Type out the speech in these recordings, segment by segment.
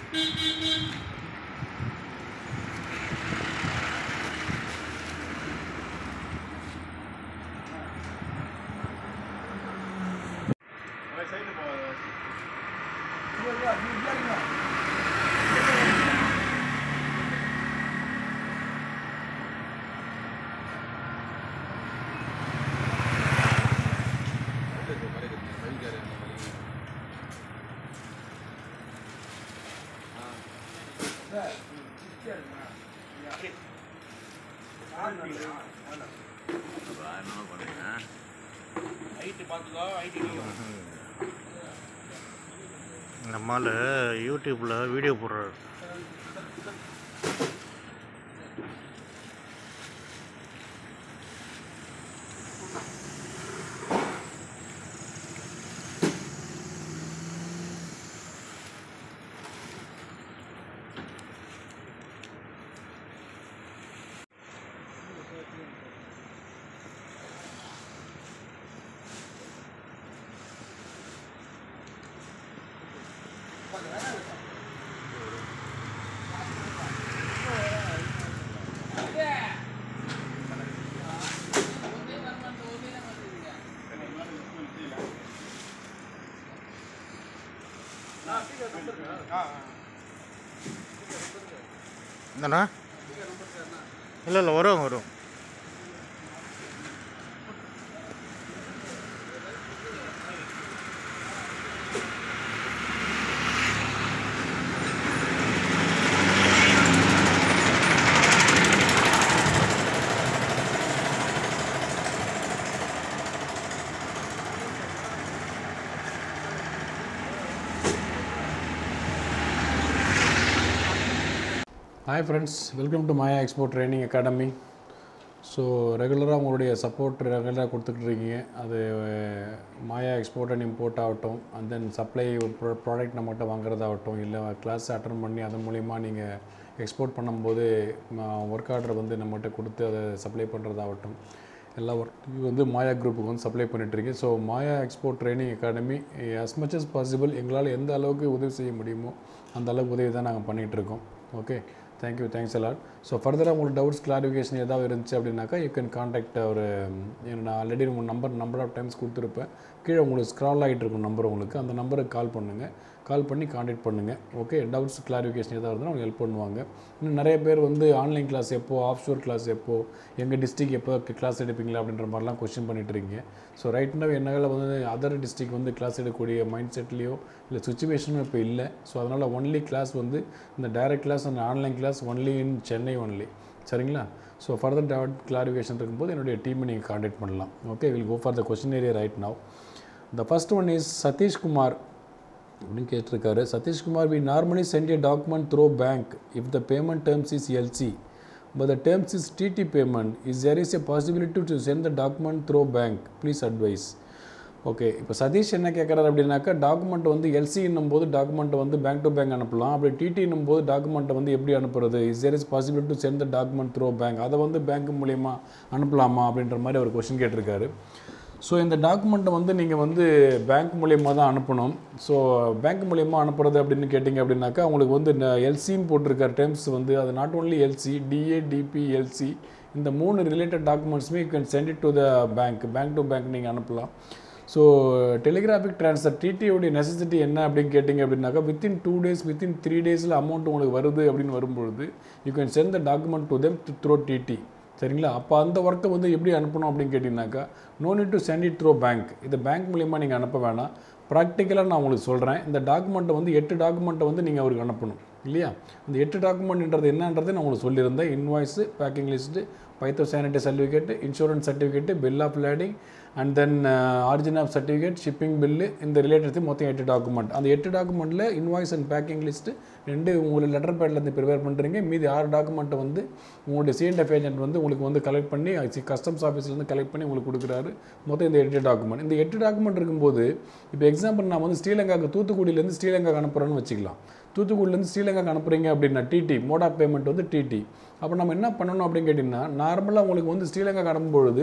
நம்மால் யூடியூப்பில் வீடியோ போடுறாரு என்னண்ணா இல்லை இல்லை வரும் வரும் hi friends welcome to Maya export training academy so ரெகுலராக உங்களுடைய சப்போர்ட் ரெகுலராக கொடுத்துட்ருக்கீங்க அது ah, Maya export and import ஆகட்டும் அண்ட் தென் சப்ளை ப்ராடக்ட் நம்மகிட்ட வாங்குறதாகட்டும் இல்லை கிளாஸ் அட்டன் பண்ணி அதன் மூலிமா நீங்கள் எக்ஸ்போர்ட் பண்ணும்போது ஒர்க் ஆர்டர் வந்து நம்மகிட்ட கொடுத்து அதை சப்ளை பண்ணுறதாகட்டும் எல்லா ஒர்க்கும் வந்து மாயா குரூப்புக்கு வந்து சப்ளை பண்ணிட்டுருக்கேன் so Maya export training academy as much as possible எங்களால் எந்த அளவுக்கு உதவி செய்ய முடியுமோ அந்த அளவுக்கு உதவி தான் நாங்கள் பண்ணிகிட்ருக்கோம் okay thank you thanks a lot so ஃபர்தராக உங்களுக்கு டவுட்ஸ் கிளாரிஃபிகேஷன் ஏதாவது இருந்துச்சு அப்படின்னாக்கா யூ கேன் காண்டாக்ட் ஒரு நான் ஆல்ரெடி உங்கள் நம்பர் நம்பர் ஆஃப் டைம்ஸ் கொடுத்துருப்பேன் கீழே உங்களுக்கு ஸ்க்ரால் ஆகிட்டு இருக்கும் நம்பர் உங்களுக்கு அந்த நம்பருக்கு கால் பண்ணுங்கள் கால் பண்ணி காண்டாக்ட் பண்ணுங்கள் ஓகே டவுட்ஸ் கிளாரிஃபிகேஷன் ஏதாவது இருந்தால் அவங்க ஹெல்ப் பண்ணுவாங்க இன்னும் நிறைய பேர் வந்து ஆன்லைன் கிளாஸ் எப்போ ஆஃப்ஷோர் கிளாஸ் எப்போ எங்கள் டிஸ்ட்ரிக் எப்போ கிளாஸ் எடுப்பீங்களா அப்படின்ற மாதிரிலாம் கொஸ்டின் பண்ணிட்டு இருக்கீங்க ஸோ ரைட் now என்னால் வந்து அதர் டிஸ்ட்ரிக் வந்து கிளாஸ் எடுக்கக்கூடிய மைண்ட் செட்லேயோ இல்லை சுச்சுவேஷனும் இப்போ இல்லை ஸோ அதனால் ஒன்லி கிளாஸ் வந்து இந்த direct class and online class only in Chennai only சரிங்களா ஸோ ஃபர்தர் டவுட் கிளாரிஃபிகேஷன் இருக்கும்போது என்னுடைய டீமை நீங்கள் காண்டாக்ட் பண்ணலாம் okay will go for the question area right now the first one is Sathishkumar அப்படின்னு கேட்டிருக்காரு Sathishkumar we normally send a document through bank if the payment terms is LC but the terms is DD payment is there is a possibility to send the document through bank please advise okay இப்போ சதீஷ் என்ன கேட்குறாரு அப்படின்னாக்கா document வந்து எல்சின்னும் போது டாக்குமெண்ட்டை வந்து bank to bank அனுப்பலாம் அப்படி டிடின்னும் போது டாக்குமெண்ட்டை வந்து எப்படி அனுப்புறது is there is possibility to send the document through bank அதை வந்து பேங்க் மூலியமா அனுப்பலாமா அப்படின்ற மாதிரி ஒரு கொஸ்டின் கேட்டிருக்காரு ஸோ இந்த டாக்குமெண்ட்டை வந்து நீங்கள் வந்து பேங்க் மூலியமாக தான் அனுப்பணும் ஸோ பேங்க் மூலியமா அனுப்புறது அப்படின்னு கேட்டிங்க அப்படின்னாக்கா உங்களுக்கு வந்து இந்த எல்சின்னு போட்டிருக்க டேர்ம்ஸ் வந்து அது not only LC DA DP LC இந்த மூணு ரிலேட்டட் டாக்குமெண்ட்ஸுமே you can send it to the bank bank to bank நீங்கள் அனுப்பலாம் ஸோ டெலிகிராஃபிக் ட்ரான்ஸ்ஃபர் டிடியோடைய நெசசிட்டி என்ன அப்படின்னு கேட்டிங்க அப்படின்னாக்கா within two days within three டேஸில் அமௌண்ட் உங்களுக்கு வருது அப்படின்னு வரும்பொழுது you can send the document to them through DD சரிங்களா அப்போ அந்த ஒர்க்கை வந்து எப்படி அனுப்பணும் அப்படின்னு கேட்டிங்கனாக்கா no need to send it throw bank இது பேங்க் மூலிமா நீங்கள் அனுப்ப வேணாம் ப்ராக்டிக்கலாக நான் உங்களுக்கு சொல்கிறேன் இந்த டாக்குமெண்ட்டை வந்து எட்டு டாக்குமெண்ட்டை வந்து நீங்கள் அவருக்கு அனுப்பணும் இல்லையா இந்த எட்டு டாக்குமெண்ட்ன்றது என்னன்றது நான் உங்களுக்கு சொல்லியிருந்தேன் invoice packing list phytosanitary certificate insurance certificate bill of lading and then origin of certificate shipping bill இந்த ரிலேட்டட் மொத்தம் எட்டு டாக்குமெண்ட் அந்த எட்டு டாக்குமெண்ட்டில் இன்வாய்ஸ் அண்ட் பேக்கிங் லிஸ்ட்டு ரெண்டு உங்களுக்கு லெட்டர் பேட்லேருந்து ப்ரிப்பேர் பண்ணுறீங்க மீதி ஆறு டாக்குமெண்ட்டை வந்து உங்களுடைய சிஎன்எஃப் ஏஜென்ட் வந்து உங்களுக்கு வந்து கலெக்ட் பண்ணி கஸ்டம்ஸ் ஆஃபீஸ்லேருந்து கலெக்ட் பண்ணி உங்களுக்கு கொடுக்குறாரு மொத்தம் இந்த எட்டு டாக்குமெண்ட் இந்த எட்டு டாக்குமெண்ட் இருக்கும்போது இப்போ எக்ஸாம்பிள் நான் வந்து ஸ்ரீலங்காவுக்கு தூத்துக்குடியிலேருந்து ஸ்ரீலங்காக்கு அனுப்புகிறேன்னு வச்சுக்கலாம் தூத்துக்குடியிலேருந்து ஸ்ரீலங்காக்கு அனுப்புறீங்க அப்படின்னா டிடி மோட் ஆஃப் பேமெண்ட் வந்து டிடி அப்போ நம்ம என்ன பண்ணணும் அப்படின்னு கேட்டிங்கன்னா நார்மலாக உங்களுக்கு வந்து ஸ்ரீலங்காக்கு அனுப்பும்பொழுது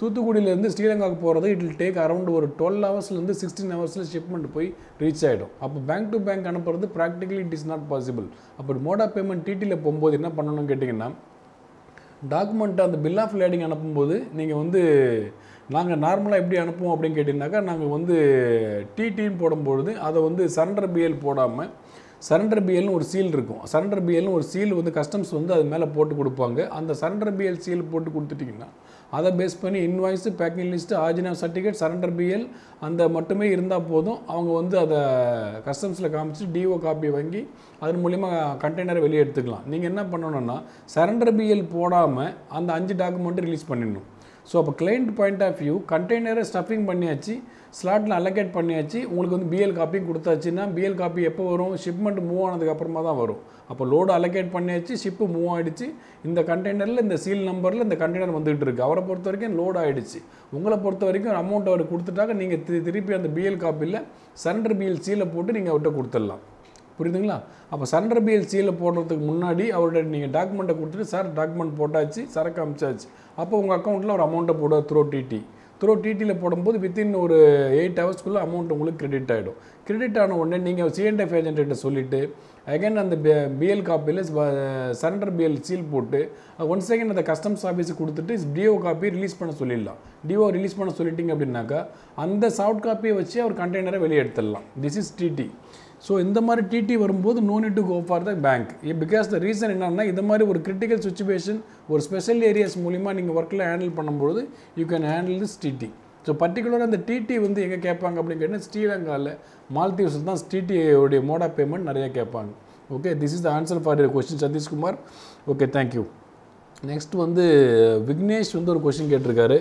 தூத்துக்குடியிலேருந்து ஸ்ரீலங்காவுக்கு போகிறது இட் will டேக் அரௌண்ட் ஒரு டுவெல் ஹவர்ஸ்லேருந்து சிக்ஸ்டீன் ஹவர்ஸில் ஷிப்மெண்ட் போய் ரீச் ஆகிடும் அப்போ பேங்க் டு பேங்க் அனுப்புறது practically it is not possible அப்போ மோட் ஆஃப் பேமெண்ட் டிடியில் போகும்போது என்ன பண்ணணும்னு கேட்டிங்கன்னா டாக்குமெண்ட்டை அந்த பில் ஆஃப் லேடிங் அனுப்பும்போது நீங்கள் வந்து நாங்கள் நார்மலாக எப்படி அனுப்புவோம் அப்படின்னு கேட்டிங்கனாக்கா நாங்கள் வந்து டிடின்னு போடும்பொழுது அதை வந்து சரண்டர் பிஎல் போடாமல் சரண்டர் பிஎல்னு ஒரு சீல் இருக்கும் சரண்டர் பிஎல்னு ஒரு சீல் வந்து கஸ்டம்ஸ் வந்து அது மேலே போட்டு கொடுப்பாங்க அந்த சரண்டர் பிஎல் சீல் போட்டு கொடுத்துட்டிங்கன்னா அதை பேஸ் பண்ணி invoice packing list original certificate surrender BL அந்த மட்டுமே இருந்தால் போதும் அவங்க வந்து அதை கஸ்டம்ஸில் காமிச்சு டிஓ காப்பி வாங்கி அதன் மூலிமா கண்டெய்னரை வெளியே எடுத்துக்கலாம் நீங்கள் என்ன பண்ணணும்னா சரண்டர் பிஎல் போடாமல் அந்த அஞ்சு டாக்குமெண்ட்டு ரிலீஸ் பண்ணிடணும் ஸோ அப்போ கிளைண்ட் பாயிண்ட் ஆஃப் வியூ கண்டெய்னரை ஸ்டஃபிங் பண்ணியாச்சு ஸ்லாட்டில் அலோகேட் பண்ணியாச்சு உங்களுக்கு வந்து பிஎல் காப்பியும் கொடுத்தாச்சுன்னா பிஎல் காப்பி எப்போ வரும் ஷிப்மெண்ட் மூவ் ஆனதுக்கு அப்புறமா தான் வரும் அப்போ லோடு அலோகேட் பண்ணியாச்சு ஷிப்பு மூவ் ஆகிடுச்சு இந்த கண்டெய்னரில் இந்த சீல் நம்பரில் இந்த கண்டெய்னர் வந்துகிட்டு இருக்கு அவரை பொறுத்த வரைக்கும் லோட் ஆகிடுச்சு உங்களை பொறுத்த வரைக்கும் அமௌண்ட் அவர் கொடுத்துட்டாக்க நீங்கள் தி- திருப்பி அந்த பிஎல் காப்பியில் சரண்டர் பிஎல் சீலை போட்டு நீங்கள் அவர்கிட்ட கொடுத்துடலாம் புரியுதுங்களா அப்போ சரண்டர் பிஎல் சீலை போடுறதுக்கு முன்னாடி அவர்கிட்ட நீங்கள் டாக்குமெண்ட்டை கொடுத்துட்டு சார் டாக்குமெண்ட் போட்டாச்சு சரக்கு அமிச்சாச்சு அப்போ உங்கள் அக்கௌண்ட்டில் ஒரு அமௌண்ட்டை போட த்ரோ டிடி த்ரோ டிடியில் போடும்போது வித்தின் ஒரு எயிட் ஹவர்ஸ்க்குள்ளே அமௌண்ட் உங்களுக்கு கிரெடிட் ஆகிடும் கிரெடிட் ஆன உடனே நீங்கள் சிஎன்எஃப் ஏஜென்ட்ட சொல்லிவிட்டு அகைன் அந்த பிஎல் காப்பியில் சரண்டர் பிஎல் சீல் போட்டு ஒன் செகண்ட் அந்த கஸ்டம்ஸ் ஆஃபீஸுக்கு கொடுத்துட்டு டிஓ காப்பி ரிலீஸ் பண்ண சொல்லிடலாம் டிஓ ரிலீஸ் பண்ண சொல்லிட்டீங்க அப்படின்னாக்கா அந்த சாஃப்ட் காப்பியை வச்சு அவர் கண்டெய்னரை வெளியே எடுத்துடலாம் திஸ் இஸ் டிடி ஸோ இந்த மாதிரி டிடி வரும்போது no need to go for the bank because the reason என்னன்னா இந்த மாதிரி ஒரு கிரிட்டிக்கல் சுச்சுவேஷன் ஒரு ஸ்பெஷல் ஏரியாஸ் மூலிமா நீங்கள் ஒர்க்கில் ஹேண்டில் பண்ணும்போது you can handle this DD so பர்டிகுலராக அந்த டிடி வந்து எங்கே கேட்பாங்க அப்படின்னு கேட்டால் ஸ்ரீலங்காவில் மால்தீவ்ஸ் தான் டிடியோடைய மோட் ஆஃப் பேமெண்ட் நிறைய கேட்பாங்க okay this is the answer for your question Sathishkumar okay thank you next வந்து விக்னேஷ் வந்து ஒரு கொஸ்டின் கேட்டிருக்காரு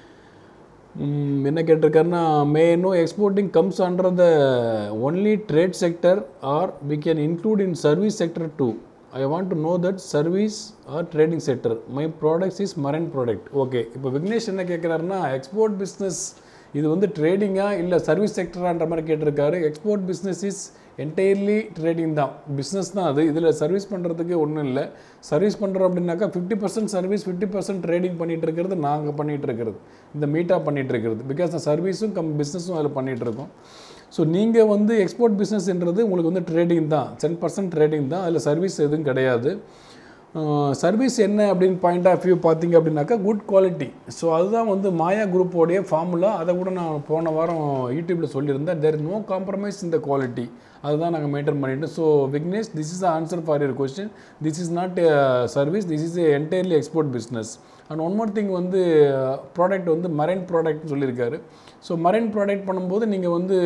ம், என்ன கேட்டிருக்காருன்னா may know exporting comes under the only trade sector or we can include in service sector do I want to know that service or trading sector my products is marine product okay இப்போ விக்னேஷ் என்ன கேட்குறாருன்னா export business இது வந்து ட்ரேடிங்கா இல்லை service செக்டரான்ற மாதிரி கேட்டிருக்காரு export business is entirely trading தான் business தான் அது இதில் சர்வீஸ் பண்ணுறதுக்கு ஒன்றும் இல்லை சர்வீஸ் பண்ணுறோம் அப்படின்னாக்கா fifty percent service fifty percent trading பண்ணிகிட்டு இருக்கிறது நாங்கள் பண்ணிகிட்டு இருக்கிறது இந்த மீட்டாக பண்ணிகிட்டு இருக்கிறது பிகாஸ் சர்வீஸும் கம் பிஸ்னஸும் அதில் பண்ணிகிட்டு இருக்கோம் ஸோ நீங்கள் வந்து எக்ஸ்போர்ட் பிஸ்னஸ்ன்றது உங்களுக்கு வந்து ட்ரேடிங் தான் டென் பர்சன்ட் ட்ரேடிங் தான் அதில் சர்வீஸ் எதுவும் கிடையாது சர்வீஸ் என்ன அப்படின்னு பாயிண்ட் ஆஃப் வியூ பார்த்தீங்க அப்படின்னாக்கா குட் குவாலிட்டி ஸோ அதுதான் வந்து மாயா குரூப்போடைய ஃபார்முலா அதை கூட நான் போன வாரம் யூடியூப்பில் சொல்லியிருந்தேன் தேர் நோ காம்ப்ரமைஸ் இந்த குவாலிட்டி அதுதான் நாங்கள் மெயின்டைன் பண்ணிட்டு so Vignesh this is answer for your question this is not service this is entirely export business and one more thing வந்து ப்ராடக்ட் வந்து மரைன் ப்ராடக்ட்னு சொல்லியிருக்காரு ஸோ மரைன் ப்ராடக்ட் பண்ணும்போது நீங்கள் வந்து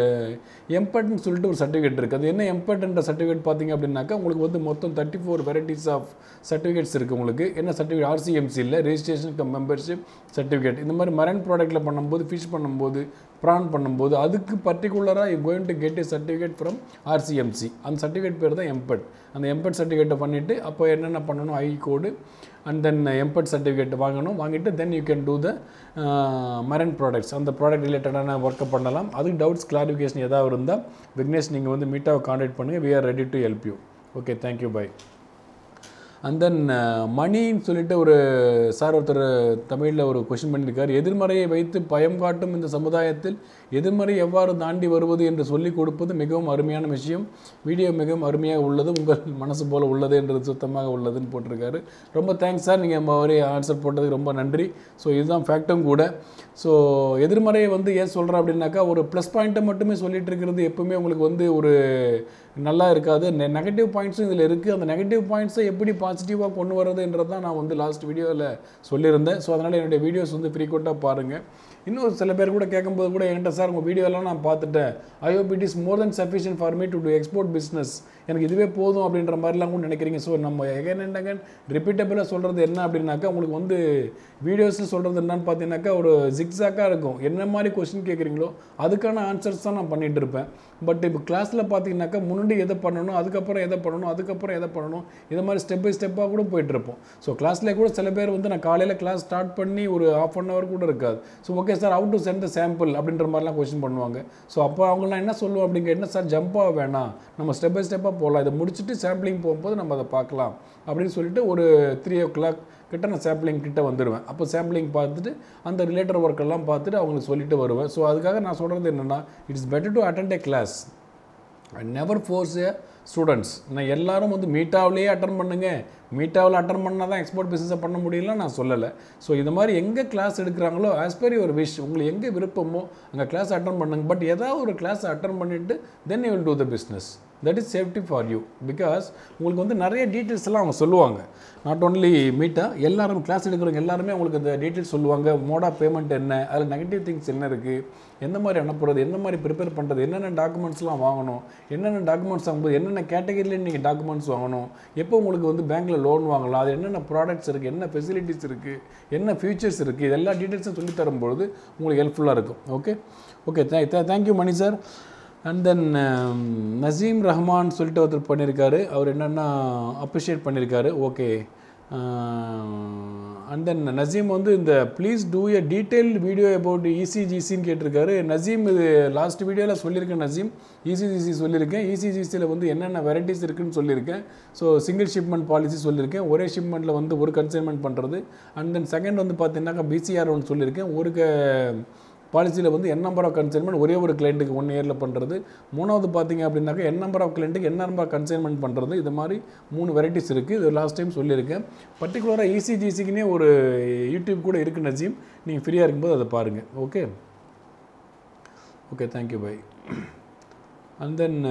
எம்பட்னு சொல்லிட்டு ஒரு சர்டிஃபிகேட் இருக்குது அது என்ன எம்பட்ன்ற சர்டிஃபிகேட் பார்த்தீங்க அப்படின்னாக்கா உங்களுக்கு வந்து மொத்தம் thirty four varieties of certificates இருக்குது உங்களுக்கு என்ன சர்டிஃபிகேட் ஆர்சிஎம்சி இல்லை ரெஜிஸ்ட்ரேஷன் கம் மெம்பர்ஷிப் சர்டிஃபிகேட் இந்த மாதிரி மரைன் ப்ராடக்ட்டில் பண்ணும்போது ஃபிஷ் பண்ணும்போது ப்ரான் பண்ணும்போது அதுக்கு பர்டிகுலராக you going to get a certificate from RCMC அந்த சர்டிஃபிகேட் பேர் தான் எம்பட் அந்த எம்பட் சர்டிஃபிகேட்டை பண்ணிவிட்டு அப்போ என்னென்ன பண்ணணும் I code and then MPEDA certificate வாங்கணும் வாங்கிட்டு then you can do the marine products அந்த ப்ராடக்ட் ரிலேட்டடான ஒர்க்கை பண்ணலாம் அதுக்கு டவுட்ஸ் கிளாரிஃபிகேஷன் ஏதாவது இருந்தால் விக்னேஷ் நீங்கள் வந்து மீட்டாவை காண்டாக்ட் பண்ணுங்கள் we are ready to help you okay thank you bye and then மணின்னு சொல்லிட்டு ஒரு சார் ஒருத்தர் தமிழில் ஒரு கொஷின் பண்ணியிருக்கார் எதிர்மறையை வைத்து பயம் காட்டும் இந்த சமுதாயத்தில் எதிர்மறை எவ்வாறு தாண்டி வருவது என்று சொல்லிக் கொடுப்பது மிகவும் அருமையான விஷயம் வீடியோ மிகவும் அருமையாக உள்ளது உங்கள் மனசு போல் உள்ளது என்றது சுத்தமாக உள்ளதுன்னு போட்டிருக்காரு ரொம்ப தேங்க்ஸ் சார் நீங்கள் மாதிரி ஆன்சர் போட்டதுக்கு ரொம்ப நன்றி ஸோ இதுதான் ஃபேக்டும் கூட ஸோ எதிர்மறையை வந்து ஏன் சொல்கிறேன் அப்படின்னாக்கா ஒரு ப்ளஸ் பாயிண்ட்டை மட்டுமே சொல்லிட்டு இருக்கிறது எப்பவுமே உங்களுக்கு வந்து ஒரு நல்லா இருக்காது நெகட்டிவ் பாயிண்ட்ஸும் இதில் இருக்குது அந்த நெகட்டிவ் பாயிண்ட்ஸை எப்படி பாசிட்டிவாக கொண்டு வரதுன்றது தான் நான் வந்து லாஸ்ட் வீடியோவில் சொல்லியிருந்தேன் ஸோ அதனால் என்னுடைய வீடியோஸ் வந்து ஃப்ரீக்வெண்ட்டாக பாருங்கள் இன்னும் சில பேர் கூட கேட்கும்போது கூட என்கிட்ட சார் உங்கள் வீடியோலாம் நான் பார்த்துட்டேன் I hope it is more than sufficient for me to to export business எனக்கு இதுவே போதும் அப்படின்ற மாதிரிலாம் கூட நினைக்கிறீங்க ஸோ நம்ம எகன் அண்ட் அகன் ரிப்பீட்டபிளாக சொல்கிறது என்ன அப்படின்னாக்கா உங்களுக்கு வந்து வீடியோஸில் சொல்கிறது என்னன்னு பார்த்தீங்கன்னாக்கா ஒரு ஜிக்ஸாக்காக இருக்கும் என்ன மாதிரி கொஸ்டின் கேட்குறீங்களோ அதுக்கான ஆன்சர்ஸ் தான் நான் பண்ணிகிட்டு இருப்பேன் பட் இப்போ கிளாஸில் பார்த்தீங்கன்னாக்கா முன்னாடி எதை பண்ணணும் அதுக்கப்புறம் எதை பண்ணணும் அதுக்கப்புறம் எதை பண்ணணும் இது மாதிரி ஸ்டெப் பை ஸ்டெப்பாக கூட போயிட்டுருப்போம் ஸோ கிளாஸ்லேயே கூட சில பேர் வந்து நான் காலையில் கிளாஸ் ஸ்டார்ட் பண்ணி ஒரு ஆஃப் அன் ஹவர் கூட இருக்காது so okay okay sir how to send the sample அப்படின்ற மாதிரிலாம் கொஸ்டின் பண்ணுவாங்க ஸோ அப்போ அவங்களாம் என்ன சொல்லுவோம் அப்படிங்க என்ன சார் ஜம்பாக வேணாம் நம்ம ஸ்டெப் பை ஸ்டெப்பாக போகலாம் இதை முடிச்சுட்டு சாம்பிளிங் போகும்போது நம்ம அதை பார்க்கலாம் அப்படின்னு சொல்லிட்டு ஒரு த்ரீ ஓ கிளாக் கிட்ட நான் சாம்பிளிங் கிட்ட வந்துடுவேன் அப்போ சாம்பிளிங் பார்த்துட்டு அந்த ரிலேட்டட் ஒர்க் எல்லாம் பார்த்துட்டு அவங்களுக்கு சொல்லிட்டு வருவேன் ஸோ அதுக்காக நான் சொல்கிறது என்னென்னா it's better to attend a class I never force a students நான் எல்லாரும் வந்து மீட்டாவிலேயே அட்டன் பண்ணுங்க மீட்டாவில் அட்டன் பண்ணால் தான் எக்ஸ்போர்ட் பிஸ்னஸை பண்ண முடியல நான் சொல்லலை ஸோ இது மாதிரி எங்கே கிளாஸ் எடுக்கிறாங்களோ ஆஸ் பர் ஒரு விஷ் உங்களுக்கு எங்கே விருப்பமோ அங்கே கிளாஸ் அட்டன் பண்ணுங்க பட் ஏதாவது ஒரு கிளாஸ் அட்டன் பண்ணிவிட்டு then you will do the business that is safety for you because உங்களுக்கு வந்து நிறைய டீட்டெயில்ஸ் எல்லாம் அவங்க சொல்லுவாங்க நாட் ஓன்லி மீட்டா எல்லாரும் கிளாஸ் எடுக்கிறவங்க எல்லாருமே உங்களுக்கு இந்த டீட்டெயில்ஸ் சொல்லுவாங்க மோட் ஆஃப் பேமெண்ட் என்ன அதில் நெகட்டிவ் திங்ஸ் என்ன இருக்குது எந்த மாதிரி அனுப்புறது எந்த மாதிரி ப்ரிப்பேர் பண்ணுறது என்னென்ன டாக்குமெண்ட்ஸ்லாம் வாங்கணும் என்னென்ன டாக்குமெண்ட்ஸ் வாங்கும்போது என்னென்ன கேட்டகரியில் நீங்கள் டாக்குமெண்ட்ஸ் வாங்கணும் எப்போ உங்களுக்கு வந்து பேங்க்கில் லோன் வாங்கலாம் அது என்னென்ன ப்ராடக்ட்ஸ் இருக்குது என்ன ஃபெசிலிட்டிஸ் இருக்குது என்ன ஃபியூச்சர்ஸ் இருக்குது இது எல்லா டீட்டெயில்ஸும் சொல்லி தரும்பொழுது உங்களுக்கு ஹெல்ப்ஃபுல்லாக இருக்கும் ஓகே ஓகே தே thank you Mani sir and then Naseem Rahman சொல்லிட்டு ஒருத்தர் பண்ணியிருக்காரு அவர் என்னென்னா அப்ரிஷியேட் பண்ணியிருக்காரு ஓகே அண்ட் தென் நசீம் வந்து இந்த please do a detail video about இசிஜிசின்னு கேட்டிருக்காரு நசீம் இது லாஸ்ட் வீடியோவில் சொல்லியிருக்கேன் நசீம் இசிஜிசி சொல்லியிருக்கேன் இசிஜிசியில் வந்து என்னென்ன வெரைட்டிஸ் இருக்குன்னு சொல்லியிருக்கேன் ஸோ சிங்கிள் ஷிப்மெண்ட் பாலிசி சொல்லியிருக்கேன் ஒரே ஷிப்மெண்ட்டில் வந்து ஒரு கன்சைன்மெண்ட் பண்ணுறது அண்ட் தென் செகண்ட் வந்து பார்த்தீங்கன்னாக்கா பிசிஆர் ஒன்று சொல்லியிருக்கேன் ஒரு க பாலிசியில் வந்து என் நம்பர் ஆஃப் கன்சைன்மெண்ட் ஒரே ஒரு கிளைண்ட்டுக்கு ஒன் இயரில் பண்ணுறது மூணாவது பார்த்தீங்க அப்படின்னாக்கா என் நம்பர் ஆஃப் கிளைண்ட்டுக்கு என் நம்பர் ஆஃப் கன்சைன்மெண்ட் பண்ணுறது இது மாதிரி மூணு வெரைட்டிஸ் இருக்குது இது லாஸ்ட் டைம் சொல்லியிருக்கேன் பர்டிகுலராக இசிஜிசிக்குனே ஒரு யூடியூப் கூட இருக்குது நஜீம் நீங்கள் ஃப்ரீயாக இருக்கும்போது அதை பாருங்கள் okay okay thank you bye and then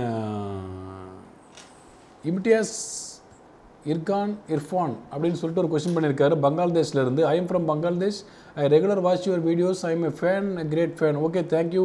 Imtiaz Irkan Irfan அப்படின்னு சொல்லிட்டு ஒரு கொஸ்டின் பண்ணியிருக்காரு பங்களாதேஷ்ல இருந்து I am from Bangladesh I regular watch your videos I am a fan great fan okay thank you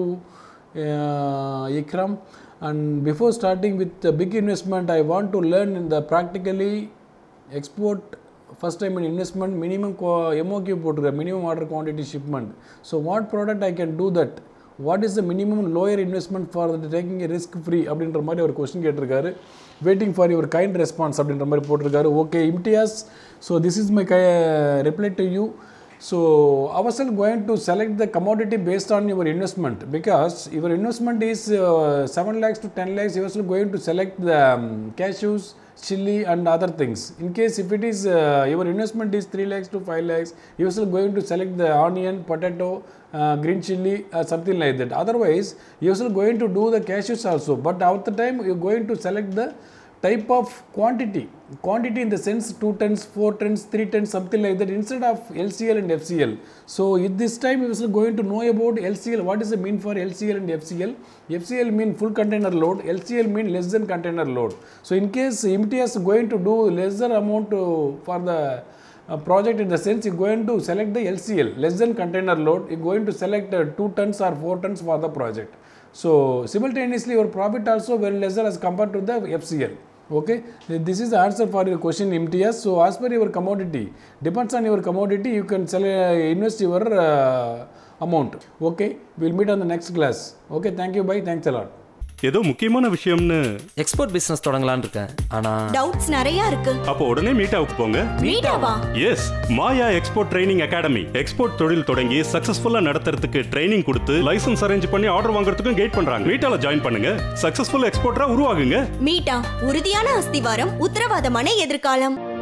Ikram and before starting with big investment I want to learn இந்த practically export first time in investment minimum MOQ போட்டிருக்கேன் minimum order quantity shipment so what product I can do that what is the minimum lower investment for the taking a risk free அப்படின்ற மாதிரி ஒரு question கேட்டிருக்காரு waiting for your kind response அப்படின்ற மாதிரி போட்டிருக்காரு okay Imtiaz so this is my கை reply to you So ourselves going to select the commodity based on your investment because your investment is uh, 7 lakhs to 10 lakhs. You also going to select the um, cashews, chili and other things. In case if it is uh, your investment is 3 lakhs to 5 lakhs, you also going to select the onion, potato, uh, green chili, uh, something like that. Otherwise, you also going to do the cashews also. But at the time you going to select the type of quantity quantity in the sense 2 tons 4 tons 3 tons something like that instead of lcl and fcl so at this time we are going to know about lcl what is the mean for lcl and fcl fcl mean full container load lcl mean less than container load so in case mts going to do lesser amount to, for the uh, project in the sense you're going to select the LCL, less than container load, you're going to select uh, 2 tons or 4 tons for the project. So simultaneously your profit also very lesser as compared to the FCL. Okay, this is the answer for your question MTS. So as per your commodity, depends on your commodity, you can sell, uh, invest your uh, amount. Okay, we'll meet on the next class. Okay, thank you, bye, thanks a lot. ஏதோ முக்கியமான விஷயம்னு export business தொடங்கலாம்னு இருக்கேன் ஆனா doubts நிறைய இருக்கு அப்போ உடனே மீட்டாவுக்கு போங்க மீட்டாவா yes Maya export training academy export தொழில் தொடங்கி சக்சஸ்ஃபுல்லா நடத்துறதுக்கு ட்ரைனிங் கொடுத்து லைசன்ஸ் அரேஞ்ச் பண்ணி ஆர்டர் வாங்குறதுக்கும் கைட் பண்றாங்க மீட்டால ஜாயின் பண்ணுங்க சக்சஸ்ஃபுல் எக்ஸ்போர்ட்டரா உருவாகுங்க மீட்டா உறுதியான அஸ்திவாரம் உத்தரவாதமான எதிர்காலம்